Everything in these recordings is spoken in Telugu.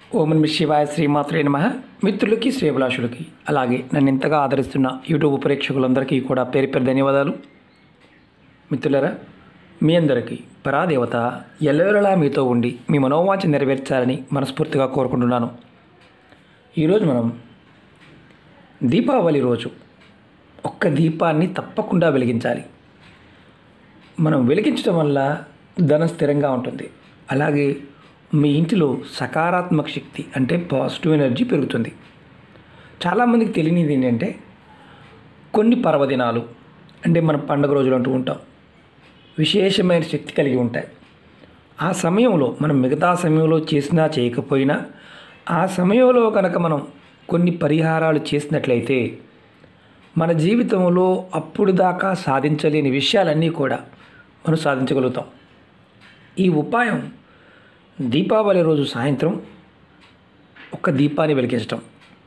ఓం నమ శివాయ శ్రీమాత్రే నమ మిత్రులకి శ్రేభిలాషులకి అలాగే నన్ను ఇంతగా ఆదరిస్తున్న యూట్యూబ్ ప్రేక్షకులందరికీ కూడా పేరు పేరు ధన్యవాదాలు మిత్రులరా మీ అందరికీ పరాదేవత ఎల్లవేళలా మీతో ఉండి మీ మనోవాంఛ నెరవేర్చాలని మనస్ఫూర్తిగా కోరుకుంటున్నాను ఈరోజు మనం దీపావళి రోజు ఒక్క దీపాన్ని తప్పకుండా వెలిగించాలి మనం వెలిగించడం వల్ల ధనం స్థిరంగా ఉంటుంది అలాగే మీ ఇంటిలో సకారాత్మక శక్తి అంటే పాజిటివ్ ఎనర్జీ పెరుగుతుంది చాలామందికి తెలియనిది ఏంటంటే కొన్ని పర్వదినాలు అంటే మన పండుగ రోజులు అంటూ ఉంటాం విశేషమైన శక్తి కలిగి ఉంటాయి ఆ సమయంలో మనం మిగతా సమయంలో చేసినా చేయకపోయినా ఆ సమయంలో కనుక మనం కొన్ని పరిహారాలు చేసినట్లయితే మన జీవితంలో అప్పుడు దాకా సాధించలేని విషయాలన్నీ కూడా మనం సాధించగలుగుతాం ఈ ఉపాయం దీపావళి రోజు సాయంత్రం ఒక దీపాన్ని వెలిగించటం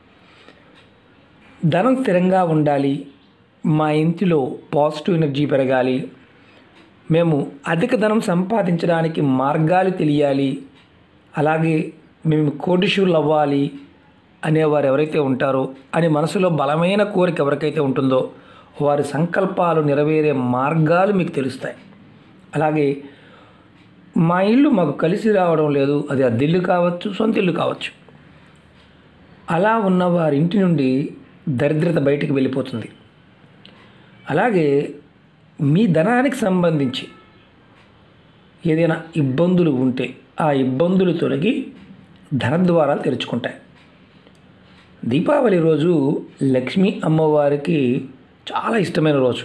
ధనం స్థిరంగా ఉండాలి మా ఇంటిలో పాజిటివ్ ఎనర్జీ పెరగాలి మేము అధిక ధనం సంపాదించడానికి మార్గాలు తెలియాలి అలాగే మేము కోటిషూర్లు అవ్వాలి అనేవారు ఎవరైతే ఉంటారో అని మనసులో బలమైన కోరిక ఎవరికైతే ఉంటుందో వారి సంకల్పాలు నెరవేరే మార్గాలు మీకు తెలుస్తాయి అలాగే మా ఇల్లు మాకు కలిసి రావడం లేదు అది అద్దెల్లు కావచ్చు సొంత ఇల్లు కావచ్చు అలా ఉన్న వారి ఇంటి నుండి దరిద్రత బయటికి వెళ్ళిపోతుంది అలాగే మీ ధనానికి సంబంధించి ఏదైనా ఇబ్బందులు ఉంటే ఆ ఇబ్బందులు తొలగి ధన ద్వారాలు తెరుచుకుంటాయి దీపావళి రోజు లక్ష్మీ అమ్మవారికి చాలా ఇష్టమైన రోజు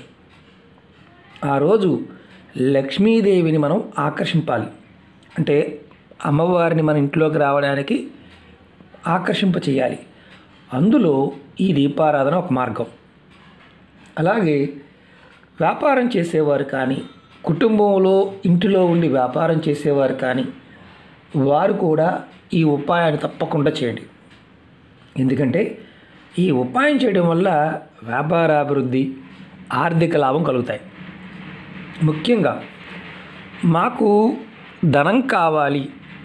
ఆ రోజు లక్ష్మీదేవిని మనం ఆకర్షింపాలి అంటే అమ్మవారిని మన ఇంట్లోకి రావడానికి ఆకర్షింప చేయాలి అందులో ఈ దీపారాధన ఒక మార్గం అలాగే వ్యాపారం చేసేవారు కానీ కుటుంబంలో ఇంటిలో ఉండి వ్యాపారం చేసేవారు కానీ వారు కూడా ఈ ఉపాయాన్ని తప్పకుండా చేయండి ఎందుకంటే ఈ ఉపాయం చేయడం వల్ల వ్యాపార అభివృద్ధి ఆర్థిక లాభం కలుగుతాయి ముఖ్యంగా మాకు ధనం కావాలి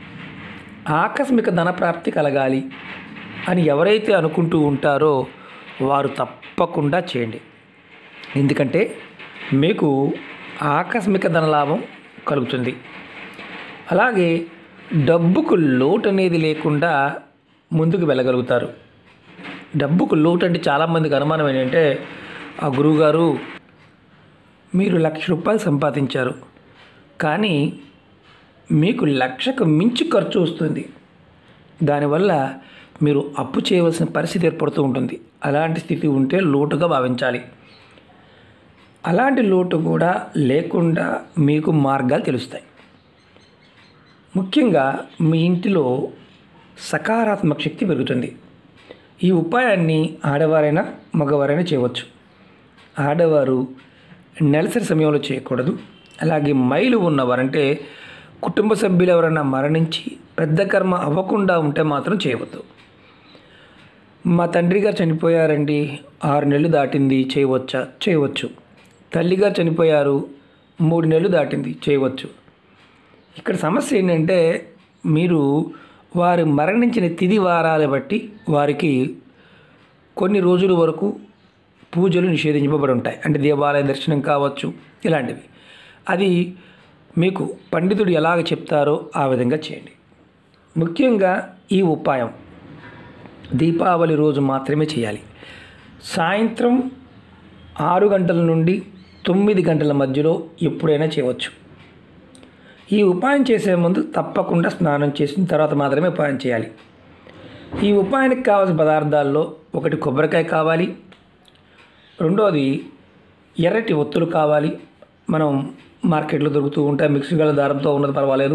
ఆకస్మిక ధన ప్రాప్తి కలగాలి అని ఎవరైతే అనుకుంటూ ఉంటారో వారు తప్పకుండా చేయండి ఎందుకంటే మీకు ఆకస్మిక ధనలాభం కలుగుతుంది అలాగే డబ్బుకు లోటు అనేది లేకుండా ముందుకు వెళ్ళగలుగుతారు డబ్బుకు లోటు అంటే చాలామందికి అనుమానం ఏంటంటే ఆ గురువుగారు మీరు లక్ష రూపాయలు సంపాదించారు కానీ మీకు లక్షకు మించి ఖర్చు వస్తుంది దానివల్ల మీరు అప్పు చేయవలసిన పరిస్థితి ఏర్పడుతూ ఉంటుంది అలాంటి స్థితి ఉంటే లోటుగా భావించాలి అలాంటి లోటు కూడా లేకుండా మీకు మార్గాలు తెలుస్తాయి ముఖ్యంగా మీ ఇంటిలో సకారాత్మక శక్తి పెరుగుతుంది ఈ ఉపాయాన్ని ఆడవారైనా మగవారైనా చేయవచ్చు ఆడవారు నెలసరి సమయంలో చేయకూడదు అలాగే మైలు ఉన్నవారంటే కుటుంబ సభ్యులు ఎవరైనా మరణించి పెద్ద కర్మ అవ్వకుండా ఉంటే మాత్రం చేయవద్దు మా తండ్రి గారు చనిపోయారండి ఆరు నెలలు దాటింది చేయవచ్చా చేయవచ్చు తల్లిగారు చనిపోయారు మూడు నెలలు దాటింది చేయవచ్చు ఇక్కడ సమస్య ఏంటంటే మీరు వారు మరణించిన తిది వారాలు బట్టి వారికి కొన్ని రోజుల వరకు పూజలు నిషేధించబడి ఉంటాయి అంటే దేవాలయ దర్శనం కావచ్చు ఇలాంటివి అది మీకు పండితుడు ఎలాగ చెప్తారో ఆ విధంగా చేయండి ముఖ్యంగా ఈ ఉపాయం దీపావళి రోజు మాత్రమే చేయాలి సాయంత్రం ఆరు గంటల నుండి తొమ్మిది గంటల మధ్యలో ఎప్పుడైనా చేయవచ్చు ఈ ఉపాయం చేసే ముందు తప్పకుండా స్నానం చేసిన తర్వాత మాత్రమే ఉపాయం చేయాలి ఈ ఉపాయానికి కావాల్సిన పదార్థాల్లో ఒకటి కొబ్బరికాయ కావాలి రెండోది ఎర్రటి ఒత్తులు కావాలి మనం మార్కెట్లో దొరుకుతూ ఉంటాయి మిక్సీ గల దారంతో ఉన్నది పర్వాలేదు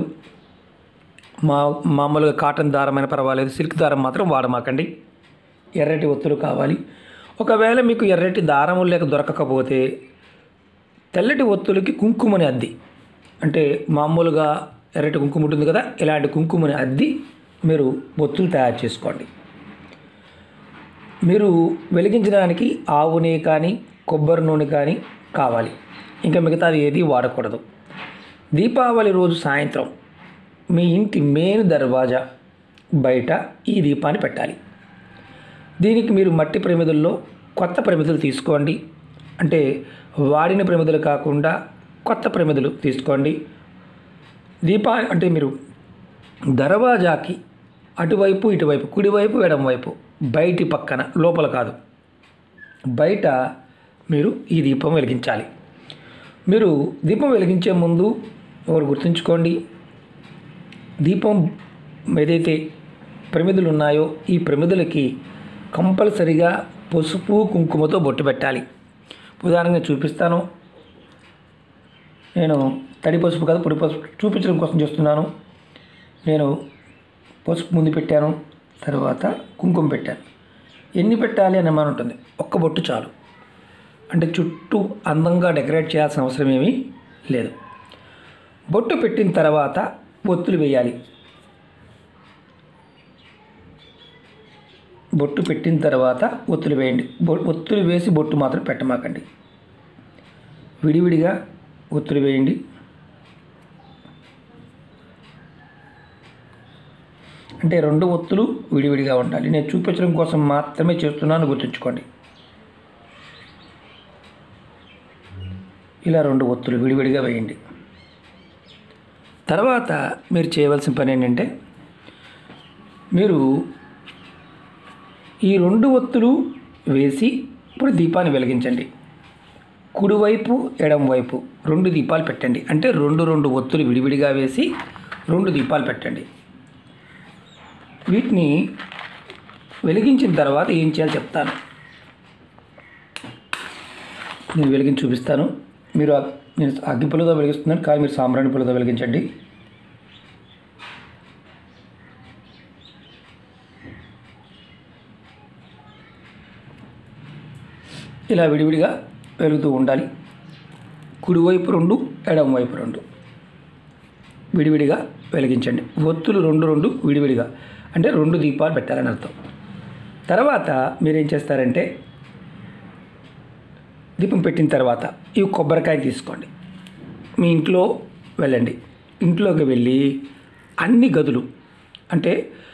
మా మామూలుగా కాటన్ దారమైన పర్వాలేదు సిల్క్ దారం మాత్రం వాడమాకండి ఎర్రటి ఒత్తులు కావాలి ఒకవేళ మీకు ఎర్రటి దారము లేక దొరకకపోతే తెల్లటి ఒత్తులకి కుంకుమని అద్ది అంటే మామూలుగా ఎర్రటి కుంకుమ ఉంటుంది కదా ఇలాంటి కుంకుమని అద్ది మీరు ఒత్తులు తయారు చేసుకోండి మీరు వెలిగించడానికి ఆవు నెయ్యి కానీ కొబ్బరి నూనె కానీ కావాలి ఇంకా మిగతాది ఏది వాడకూడదు దీపావళి రోజు సాయంత్రం మీ ఇంటి మెయిన్ దర్వాజా బయట ఈ దీపాన్ని పెట్టాలి దీనికి మీరు మట్టి ప్రమిదల్లో కొత్త ప్రమిదలు తీసుకోండి అంటే వాడిన ప్రమిదలు కాకుండా కొత్త ప్రమిదలు తీసుకోండి దీపా అంటే మీరు దర్వాజాకి అటువైపు ఇటువైపు కుడివైపు ఎడమవైపు బయటి పక్కన లోపల కాదు బయట మీరు ఈ దీపం వెలిగించాలి మీరు దీపం వెలిగించే ముందు ఒకరు గుర్తుంచుకోండి దీపం ఏదైతే ప్రమిదలు ఉన్నాయో ఈ ప్రమిదలకి కంపల్సరిగా పసుపు కుంకుమతో బొట్టు పెట్టాలి ఉదాహరణగా చూపిస్తాను నేను తడి పసుపు కాదు పొడి పసుపు చూపించడం కోసం చేస్తున్నాను నేను పసుపు ముందు పెట్టాను తర్వాత కుంకుమ పెట్టాను ఎన్ని పెట్టాలి అని అనుమానం ఉంటుంది ఒక్క బొట్టు చాలు అంటే చుట్టూ అందంగా డెకరేట్ చేయాల్సిన అవసరం ఏమీ లేదు బొట్టు పెట్టిన తర్వాత ఒత్తులు వేయాలి బొట్టు పెట్టిన తర్వాత ఒత్తులు వేయండి బొ- ఒత్తులు వేసి బొట్టు మాత్రం పెట్టమాకండి విడివిడిగా ఒత్తులు వేయండి అంటే రెండు ఒత్తులు విడివిడిగా ఉండాలి నేను చూపించడం కోసం మాత్రమే చేస్తున్నాను గుర్తుంచుకోండి ఇలా రెండు ఒత్తులు విడివిడిగా వేయండి తర్వాత మీరు చేయవలసిన పని ఏంటంటే మీరు ఈ రెండు ఒత్తులు వేసి ఇప్పుడు దీపాన్ని వెలిగించండి కుడివైపు ఎడంవైపు రెండు దీపాలు పెట్టండి అంటే రెండు రెండు ఒత్తులు విడివిడిగా వేసి రెండు దీపాలు పెట్టండి వీటిని వెలిగించిన తర్వాత ఏం చేయాలో చెప్తాను నేను వెలిగించి చూపిస్తాను మీరు ఆ- నేను అగ్గి పుల్లతో వెలిగిస్తున్నాను కానీ మీరు సాంబ్రాణి పుల్లతో వెలిగించండి ఇలా విడివిడిగా వెలుగుతూ ఉండాలి కుడివైపు రెండు ఎడమ వైపు రెండు విడివిడిగా వెలిగించండి ఒత్తులు రెండు రెండు విడివిడిగా అంటే రెండు దీపాలు పెట్టాలని అర్థం తర్వాత మీరేం చేస్తారంటే దీపం పెట్టిన తర్వాత ఈ కొబ్బరికాయ తీసుకోండి మీ ఇంట్లో వెళ్ళండి ఇంట్లోకి వెళ్ళి అన్ని గదులు అంటే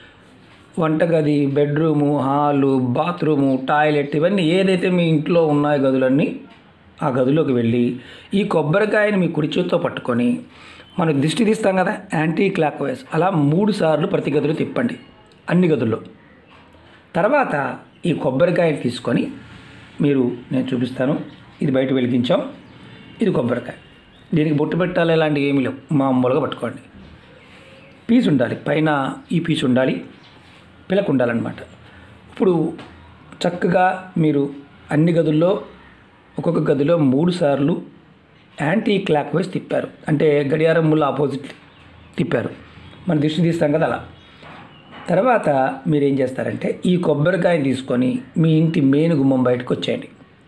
వంటగది బెడ్రూము హాలు బాత్రూము టాయిలెట్ ఇవన్నీ ఏదైతే మీ ఇంట్లో ఉన్నాయో గదులన్నీ ఆ గదిలోకి వెళ్ళి ఈ కొబ్బరికాయని మీ కుడి చేతితో పట్టుకొని మనం దిష్టి తీస్తాం కదా యాంటీ క్లాక్ వైజ్ అలా మూడు సార్లు ప్రతి గదిలో తిప్పండి అన్ని గదుల్లో తర్వాత ఈ కొబ్బరికాయని తీసుకొని మీరు నేను చూపిస్తాను ఇది బయట వెలిగించాం ఇది కొబ్బరికాయ దీనికి బొట్టు పెట్టాలి ఇలాంటివి ఏమీ లేవు మామూలుగా పట్టుకోండి పీస్ ఉండాలి పైన ఈ పీస్ ఉండాలి పిలక ఉండాలన్నమాట ఇప్పుడు చక్కగా మీరు అన్ని గదుల్లో ఒక్కొక్క గదిలో మూడు సార్లు యాంటీ క్లాక్ వైజ్ తిప్పారు అంటే గడియారం ముళ్ళు ఆపోజిట్ తిప్పారు మన దృష్టి తీస్తాం కదా అలా తర్వాత మీరు ఏం చేస్తారంటే ఈ కొబ్బరికాయని తీసుకొని మీ ఇంటి మెయిన్ గుమ్మం బయటకు వచ్చేయండి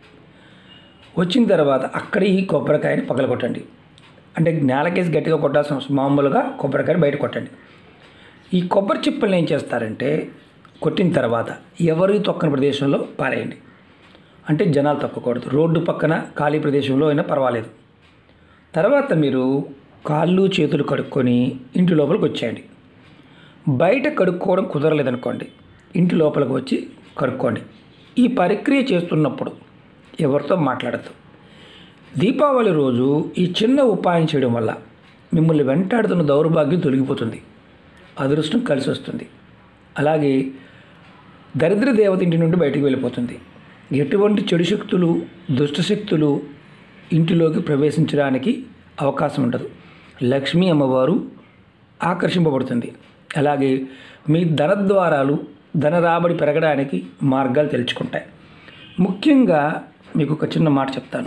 వచ్చిన తర్వాత అక్కడ ఈ కొబ్బరికాయని పగలగొట్టండి అంటే నేలకేసి గట్టిగా కొట్టాల్సిన అవసరం మామూలుగా కొబ్బరికాయని బయట కొట్టండి ఈ కొబ్బరి చిప్పల్ని ఏం చేస్తారంటే కొట్టిన తర్వాత ఎవరి తొక్కని ప్రదేశంలో పారేయండి అంటే జనాలు తొక్కకూడదు రోడ్డు పక్కన ఖాళీ ప్రదేశంలో అయినా పర్వాలేదు తర్వాత మీరు కాళ్ళు చేతులు కడుక్కొని ఇంటి లోపలికి వచ్చేయండి బయట కడుక్కోవడం కుదరలేదనుకోండి ఇంటి లోపలికి వచ్చి కడుక్కోండి ఈ ప్రక్రియ చేస్తున్నప్పుడు ఎవరితో మాట్లాడద్దు దీపావళి రోజు ఈ చిన్న ఉపాయం చేయడం వల్ల మిమ్మల్ని వెంటాడుతున్న దౌర్భాగ్యం తొలగిపోతుంది అదృష్టం కలిసి వస్తుంది అలాగే దరిద్ర దేవత ఇంటి నుండి బయటికి వెళ్ళిపోతుంది ఎటువంటి చెడు శక్తులు దుష్ట శక్తులు ఇంటిలోకి ప్రవేశించడానికి అవకాశం ఉండదు లక్ష్మీ అమ్మవారు ఆకర్షింపబడుతుంది అలాగే మీ ధనద్వారాలు ధన రాబడి పెరగడానికి మార్గాలు తెలుసుకుంటాయి ముఖ్యంగా మీకు ఒక చిన్న మాట చెప్తాను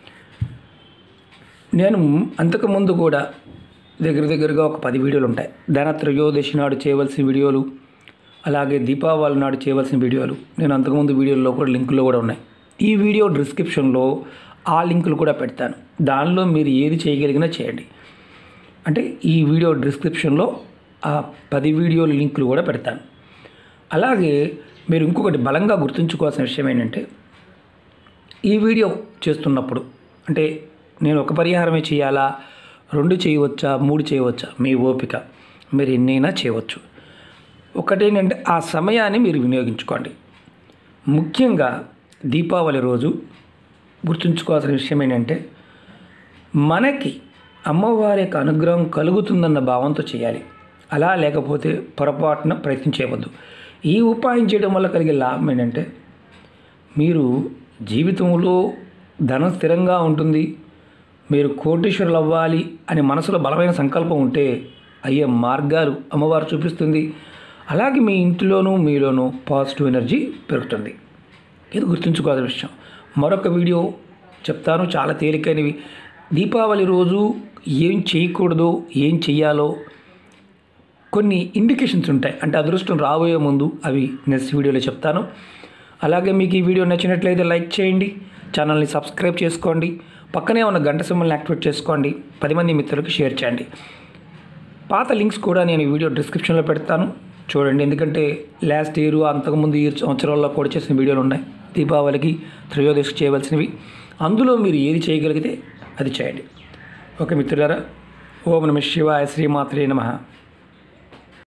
నేను అంతకుముందు కూడా దగ్గర దగ్గరగా ఒక పది వీడియోలు ఉంటాయి ధన త్రయోదశి నాడు చేయవలసిన వీడియోలు అలాగే దీపావళి నాడు చేయవలసిన వీడియోలు నేను అంతకుముందు వీడియోల్లో కూడా లింకులు కూడా ఉన్నాయి ఈ వీడియో డిస్క్రిప్షన్లో ఆ లింకులు కూడా పెడతాను దానిలో మీరు ఏది చేయగలిగినా చేయండి అంటే ఈ వీడియో డిస్క్రిప్షన్లో ఆ పది వీడియోల లింకులు కూడా పెడతాను అలాగే మీరు ఇంకొకటి బలంగా గుర్తుంచుకోవాల్సిన విషయం ఏంటంటే ఈ వీడియో చేస్తున్నప్పుడు అంటే నేను ఒక పరిహారమే చేయాలా రెండు చేయవచ్చా మూడు చేయవచ్చా మీ ఓపిక మీరు ఎన్నైనా చేయవచ్చు ఒకటేంటంటే ఆ సమయాన్ని మీరు వినియోగించుకోండి ముఖ్యంగా దీపావళి రోజు గుర్తుంచుకోవాల్సిన విషయం ఏంటంటే మనకి అమ్మవారి యొక్క అనుగ్రహం కలుగుతుందన్న భావంతో చేయాలి అలా లేకపోతే పొరపాటున ప్రయత్నం చేయవద్దు ఈ ఉపాయం చేయడం వల్ల కలిగే లాభం ఏంటంటే మీరు జీవితంలో ధనం స్థిరంగా ఉంటుంది మీరు కోటీశ్వరులు అవ్వాలి అని మనసులో బలమైన సంకల్పం ఉంటే అయ్యే మార్గాలు అమ్మవారు చూపిస్తుంది అలాగే మీ ఇంటిలోనూ మీలోనూ పాజిటివ్ ఎనర్జీ పెరుగుతుంది ఇది గుర్తుంచుకోవాల్సిన విషయం మరొక వీడియో చెప్తాను చాలా తేలికైనవి దీపావళి రోజు ఏం చేయకూడదో ఏం చెయ్యాలో కొన్ని ఇండికేషన్స్ ఉంటాయి అంటే అదృష్టం రాబోయే ముందు అవి నెక్స్ట్ వీడియోలో చెప్తాను అలాగే మీకు ఈ వీడియో నచ్చినట్లయితే లైక్ చేయండి ఛానల్ని సబ్స్క్రైబ్ చేసుకోండి పక్కనే ఉన్న గంట సింబల్ని యాక్టివేట్ చేసుకోండి పది మంది మిత్రులకు షేర్ చేయండి పాత లింక్స్ కూడా నేను ఈ వీడియో డిస్క్రిప్షన్లో పెడతాను చూడండి ఎందుకంటే లాస్ట్ ఇయర్ అంతకుముందు ఇయర్ సంవత్సరాల్లో కూడా చేసిన వీడియోలు ఉన్నాయి దీపావళికి త్రయోదశి చేయవలసినవి అందులో మీరు ఏది చేయగలిగితే అది చేయండి ఓకే మిత్రులారా ఓం నమ శివాయ శ్రీమాత్రే నమః